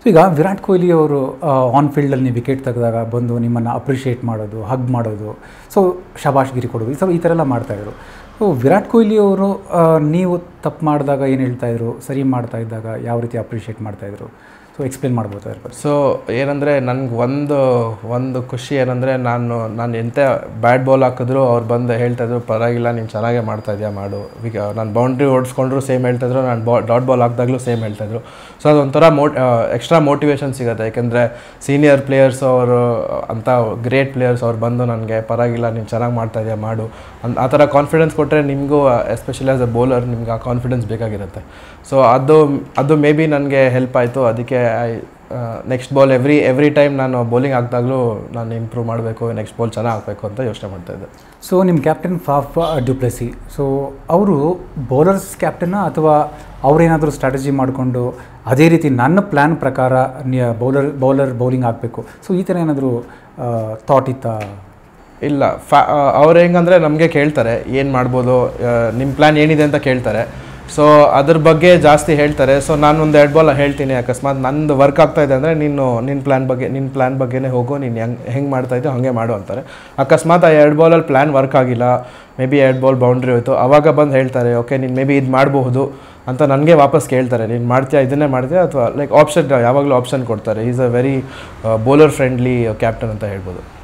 so ಈಗ ವಿರಾಟ್ ಕೊಹ್ಲಿ ಅವರು on ಫೀಲ್ಡಲ್ಲಿ ನೀವು ವಿಕೆಟ್ ತೆಗೆದಾಗ ಬಂದು ನಿಮ್ಮನ್ನು ಅಪ್ರಿಷಿಯೇಟ್ ಮಾಡೋದು ಹಗ್ ಮಾಡೋದು ಸೊ ಶಬಾಷ್ಗಿರಿ ಕೊಡೋದು ಈ ಥರ ಈ ಥರ ಎಲ್ಲ ಮಾಡ್ತಾಯಿದ್ರು ಸೊ ವಿರಾಟ್ ಕೊಹ್ಲಿ ಅವರು ಆ, ನೀವು ತಪ್ಪು ಮಾಡಿದಾಗ ಏನು ಹೇಳ್ತಾಯಿದ್ರು ಸರಿ ಮಾಡ್ತಾ ಇದ್ದಾಗ ಯಾವ ರೀತಿ ಅಪ್ರಿಷಿಯೇಟ್ ಮಾಡ್ತಾಯಿದ್ರು ಸೊ ಎಕ್ಸ್ಪ್ಲೇನ್ ಮಾಡ್ಬೋದು ಅದ್ರ ಬಗ್ಗೆ ಸೊ ಏನಂದರೆ ನನಗೆ ಒಂದು ಒಂದು ಖುಷಿ ಏನಂದರೆ ನಾನು ನಾನು ಎಂಥ ಬ್ಯಾಟ್ ಬಾಲ್ ಹಾಕಿದ್ರು ಅವ್ರು ಬಂದು ಹೇಳ್ತಾಯಿದ್ರು ಪರವಾಗಿಲ್ಲ ನೀನು ಚೆನ್ನಾಗೇ ಮಾಡ್ತಾ ಇದೆಯಾ ಮಾಡು ಈಗ ನಾನು ಬೌಂಡ್ರಿ ಓಡಿಸ್ಕೊಂಡ್ರು ಸೇಮ್ ಹೇಳ್ತಾಯಿದ್ರು ನಾನು ಬಾ ಡಾಟ್ ಬಾಲ್ ಹಾಕಿದಾಗಲೂ ಸೇಮ್ ಹೇಳ್ತಾಯಿದ್ರು ಸೊ ಅದೊಂಥರ ಮೋಟ್ ಎಕ್ಸ್ಟ್ರಾ ಮೋಟಿವೇಶನ್ ಸಿಗುತ್ತೆ ಯಾಕೆಂದರೆ ಸೀನಿಯರ್ ಪ್ಲೇಯರ್ಸ್ ಅವರು ಅಂಥ ಗ್ರೇಟ್ ಪ್ಲೇಯರ್ಸ್ ಅವ್ರು ಬಂದು ನನಗೆ ಪರವಾಗಿಲ್ಲ ನೀನು ಚೆನ್ನಾಗಿ ಮಾಡ್ತಾ ಇದೆಯಾ ಮಾಡು ಅನ್ ಆ ಥರ ಕಾನ್ಫಿಡೆನ್ಸ್ ಕೊಟ್ಟರೆ ನಿಮಗೂ ಎಸ್ಪೆಷಲಿ ಆಸ್ ಅ ಬೌಲರ್ ನಿಮ್ಗೆ ಆ ಕಾನ್ಫಿಡೆನ್ಸ್ ಬೇಕಾಗಿರುತ್ತೆ ಸೊ ಅದು ಅದು ಮೇ ಬಿ ನನಗೆ ಹೆಲ್ಪ್ ಆಯಿತು ಅದಕ್ಕೆ I next ball every every time ನಾನು ಬೌಲಿಂಗ್ ಹಾಕಿದಾಗಲೂ ನಾನು ಇಂಪ್ರೂವ್ ಮಾಡಬೇಕು ನೆಕ್ಸ್ಟ್ ಬಾಲ್ ಚೆನ್ನಾಗಿ ಹಾಕಬೇಕು ಅಂತ ಯೋಚನೆ ಮಾಡ್ತಾಯಿದ್ದೆ ಸೊ ನಿಮ್ಮ ಕ್ಯಾಪ್ಟನ್ ಫಾಫ್ ಡ್ಯುಪ್ಲೆಸಿ ಸೊ ಅವರು ಬೌಲರ್ಸ್ ಕ್ಯಾಪ್ಟನ್ನ ಅಥವಾ ಅವರೇನಾದರೂ ಸ್ಟ್ರಾಟಜಿ ಮಾಡಿಕೊಂಡು ಅದೇ ರೀತಿ ನನ್ನ ಪ್ಲ್ಯಾನ್ ಪ್ರಕಾರ ಬೌಲರ್ ಬೌಲರ್ ಬೌಲಿಂಗ್ ಆಗಬೇಕು ಸೊ ಈ ಥರ ಏನಾದರೂ ಥಾಟ್ ಇತ್ತಾ ಇಲ್ಲ ಫ್ಯಾ ಅವ್ರು ಹೆಂಗಂದರೆ ನಮಗೆ ಕೇಳ್ತಾರೆ ಏನು ಮಾಡ್ಬೋದು ನಿಮ್ಮ ಪ್ಲ್ಯಾನ್ ಏನಿದೆ ಅಂತ ಕೇಳ್ತಾರೆ ಸೊ ಅದ್ರ ಬಗ್ಗೆ ಜಾಸ್ತಿ ಹೇಳ್ತಾರೆ ಸೊ ನಾನು ಒಂದು ಎರಡು ಬಾಲ್ ಹೇಳ್ತೀನಿ ಅಕಸ್ಮಾತ್ ನಂದು ವರ್ಕ್ ಆಗ್ತಾ ಇದೆ ಅಂದರೆ ನೀನು ನಿನ್ನ ಪ್ಲ್ಯಾನ್ ಬಗ್ಗೆ ನಿನ್ನ ಪ್ಲ್ಯಾನ್ ಬಗ್ಗೆನೇ ಹೋಗು ನೀನು ಹೆಂಗೆ ಹೆಂಗೆ ಮಾಡ್ತಾ ಇದ್ದೋ ಹಾಗೆ ಮಾಡು ಅಂತಾರೆ ಅಕಸ್ಮಾತ್ ಆ ಎರಡು ಬಾಲಲ್ಲಿ ಪ್ಲ್ಯಾನ್ ವರ್ಕ್ ಆಗಿಲ್ಲ ಮೇ ಬಿ ಎರಡು ಬಾಲ್ ಬೌಂಡ್ರಿ ಹೋಯ್ತು ಅವಾಗ ಬಂದು ಹೇಳ್ತಾರೆ ಓಕೆ ನೀನು ಮೇ ಬಿ ಇದು ಮಾಡಬಹುದು ಅಂತ ನನಗೆ ವಾಪಸ್ ಕೇಳ್ತಾರೆ ನೀನು ಮಾಡ್ತೀಯಾ ಇದನ್ನೇ ಮಾಡ್ತೀಯಾ ಅಥವಾ ಲೈಕ್ ಆಪ್ಷನ್ ಯಾವಾಗಲೂ ಆಪ್ಷನ್ ಕೊಡ್ತಾರೆ is a very bowler friendly captain ಅಂತ ಹೇಳ್ಬೋದು